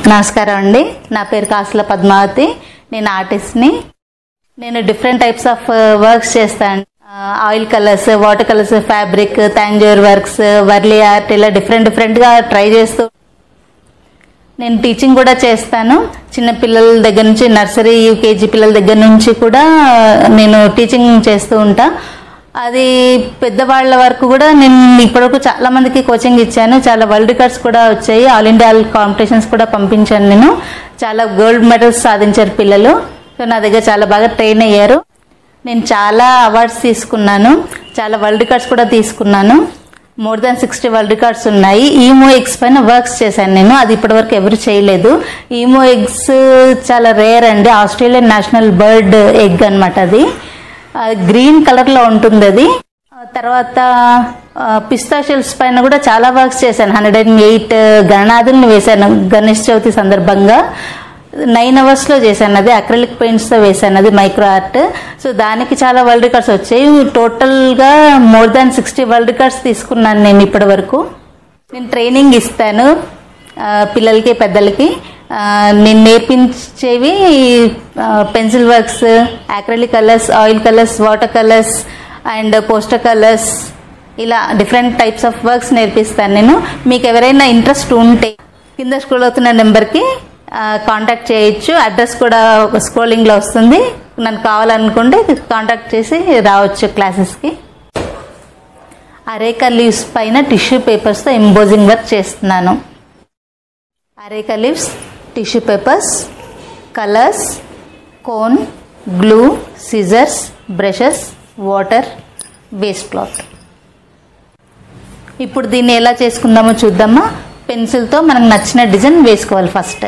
నమస్కారం అండి నా పేరు కాసుల పద్మావతి నేను ఆర్టిస్ట్ని నేను డిఫరెంట్ టైప్స్ ఆఫ్ వర్క్స్ చేస్తాను oil colours water colours fabric Tanjore works Warli art ఇలా డిఫరెంట్ డిఫరెంట్గా ట్రై చేస్తూ నేను టీచింగ్ కూడా చేస్తాను చిన్న పిల్లల దగ్గర నుంచి నర్సరీ యూకేజీ పిల్లల దగ్గర నుంచి కూడా నేను టీచింగ్ చేస్తూ ఉంటా అది పెద్దవాళ్ళ వరకు కూడా నేను ఇప్పటివరకు చాలా మందికి కోచింగ్ ఇచ్చాను చాలా వరల్డ్ రికార్డ్స్ కూడా వచ్చాయి ఆల్ ఇండియా కాంపిటీషన్స్ కూడా పంపించాను నేను చాలా గోల్డ్ మెడల్స్ సాధించారు పిల్లలు సో నా దగ్గర చాలా బాగా ట్రైన్ అయ్యారు నేను చాలా అవార్డ్స్ తీసుకున్నాను చాలా వరల్డ్ రికార్డ్స్ కూడా తీసుకున్నాను more than sixty world records ఉన్నాయి ఈమో ఎగ్స్ పైన వర్క్స్ చేశాను నేను అది ఇప్పటివరకు ఎవరు చేయలేదు ఈమో ఎగ్స్ చాలా రేర్ అండి ఆస్ట్రేలియన్ నేషనల్ బర్డ్ ఎగ్ అనమాట అది గ్రీన్ కలర్లో ఉంటుంది అది ఆ తర్వాత పిస్తాషియల్స్ పైన కూడా చాలా వర్క్స్ చేశాను హండ్రెడ్ అండ్ ఎయిట్ గణనాథుల్ని వేశాను గణేష్ చవితి సందర్భంగా నైన్ అవర్స్లో చేశాను అది అక్రలిక్ పెయింట్స్తో వేశాను అది మైక్రో ఆర్ట్ సో దానికి చాలా వరల్డ్ రికార్డ్స్ వచ్చాయి టోటల్గా more than sixty world records తీసుకున్నాను నేను ఇప్పటి వరకు నేను ట్రైనింగ్ ఇస్తాను ఆ, పిల్లలకి పెద్దలకి ఆ, నేను నేర్పించేవి pencil works acrylic colours oil colours water colours and poster colours ఇలా డిఫరెంట్ టైప్స్ ఆఫ్ వర్క్స్ నేర్పిస్తాను నేను మీకు ఎవరైనా ఇంట్రెస్ట్ ఉంటే కింద స్క్రోల్ అవుతున్న నెంబర్కి కాంటాక్ట్ చేయొచ్చు అడ్రస్ కూడా ఒక స్క్రోలింగ్లో వస్తుంది నన్ను కావాలనుకుంటే కాంటాక్ట్ చేసి రావచ్చు క్లాసెస్కి అరేకా లీవ్స్ పైన టిష్యూ పేపర్స్తో ఎంబోజింగ్ వర్క్ చేస్తున్నాను areca leaves tissue papers colours cone glue scissors brushes water waste cloth ఇప్పుడు దీన్ని ఎలా చేసుకుందామో చూద్దామా పెన్సిల్తో మనకు నచ్చిన డిజైన్ వేసుకోవాలి ఫస్ట్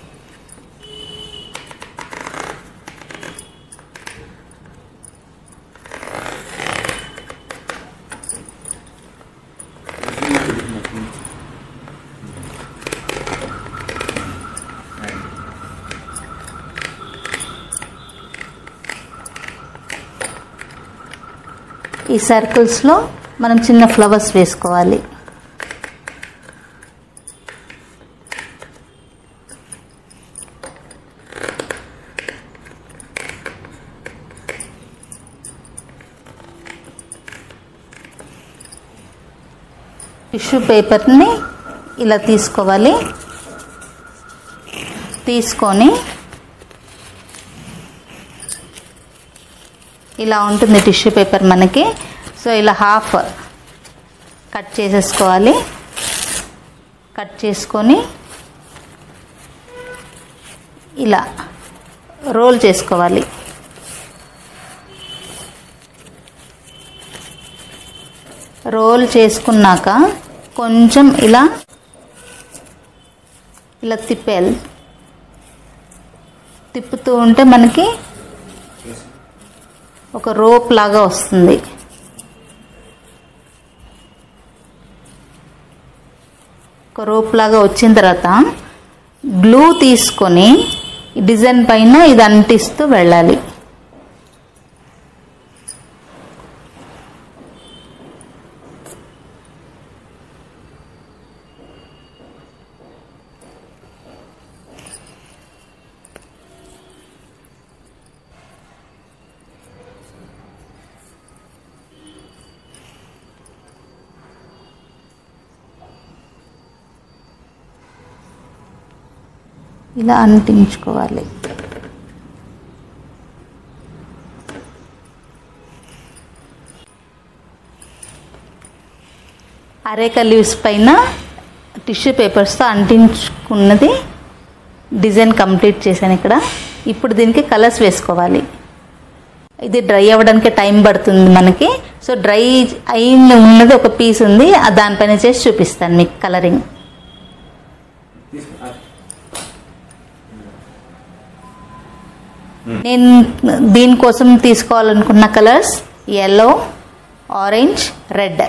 ఈ సర్కిల్స్లో మనం చిన్న ఫ్లవర్స్ వేసుకోవాలి టిష్యూ పేపర్ని ఇలా తీసుకోవాలి తీసుకొని ఇలా ఉంటుంది టిష్యూ పేపర్ మనకి సో ఇలా హాఫ్ కట్ చేసేసుకోవాలి కట్ చేసుకొని ఇలా రోల్ చేసుకోవాలి రోల్ చేసుకున్నాక కొంచెం ఇలా ఇలా తిప్పేయాలి తిప్పుతూ ఉంటే మనకి ఒక రోప్ లాగా వస్తుంది ఒక రోప్ లాగా వచ్చిన తర్వాత గ్లూ తీసుకొని ఈ డిజైన్ పైన ఇది అంటిస్తూ వెళ్ళాలి ఇలా అంటించుకోవాలి అరేక లీవ్స్ పైన టిష్యూ పేపర్స్తో అంటించుకున్నది డిజైన్ కంప్లీట్ చేశాను ఇక్కడ ఇప్పుడు దీనికి కలర్స్ వేసుకోవాలి ఇది డ్రై అవ్వడానికి టైం పడుతుంది మనకి సో డ్రై అయిన ఉన్నది ఒక పీస్ ఉంది ఆ దానిపైన చేసి చూపిస్తాను మీకు కలరింగ్ నేను దీనికోసం తీసుకోవాలనుకున్న కలర్స్ ఎల్లో ఆరెంజ్ రెడ్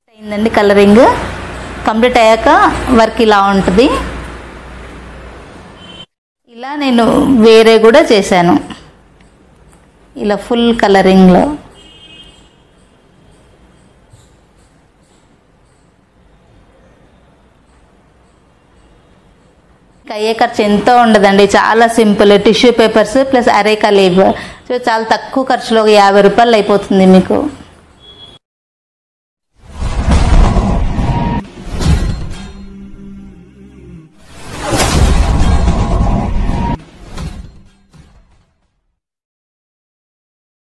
అయిందండి కలరింగ్ కంప్లీట్ అయ్యాక వర్క్ ఇలా ఉంటుంది ఇలా నేను వేరే కూడా చేశాను ఇలా ఫుల్ కలరింగ్లో అయ్యే ఖర్చు ఎంతో ఉండదండి చాలా simple tissue papers plus areca leaf so చాలా తక్కువ ఖర్చులో ఒక యాభై రూపాయలు అయిపోతుంది మీకు